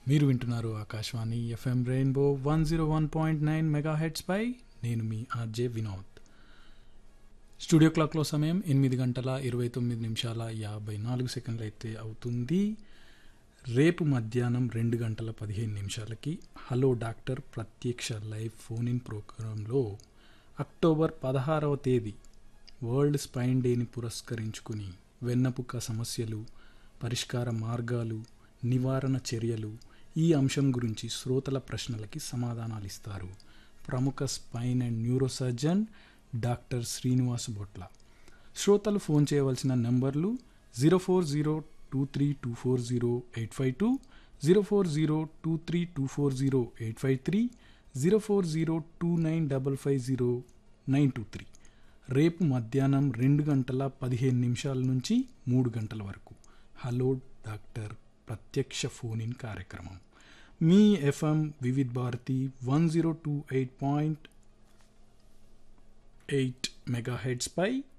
మీరు వింటున్నారు Akashvani FM rainbow one zero one point nine mega పై నేను మీ ఆర్జే వినోద్ స్టూడియో క్లాక్లో సమయం ఎనిమిది గంటల ఇరవై తొమ్మిది నిమిషాల యాభై నాలుగు సెకండ్లు అయితే అవుతుంది రేపు మధ్యాహ్నం రెండు గంటల పదిహేను నిమిషాలకి హలో డాక్టర్ ప్రత్యక్ష లైవ్ ఫోన్ ఇన్ ప్రోగ్రాంలో అక్టోబర్ పదహారవ తేదీ వరల్డ్ స్పైన్ డేని పురస్కరించుకుని వెన్నపుక్క సమస్యలు పరిష్కార మార్గాలు నివారణ చర్యలు ఈ అంశం గురించి శ్రోతల ప్రశ్నలకి సమాధానాలు ఇస్తారు ప్రముఖ spine and neurosurgeon doctor Srinivas Botla శ్రోతలు ఫోన్ చేయవలసిన నెంబర్లు zero four zero two three two four zero eight five two zero four zero two three two four zero eight five three zero four zero two nine double five zero nine two three రేపు మధ్యాహ్నం రెండు గంటల పదిహేను నిమిషాల నుంచి మూడు గంటల వరకు హలో డాక్టర్ ప్రత్యక్ష ఫోన్ ఇన్ కార్యక్రమం మీ FM Vividh Bharati one zero two eight point eight mega హెడ్స్పై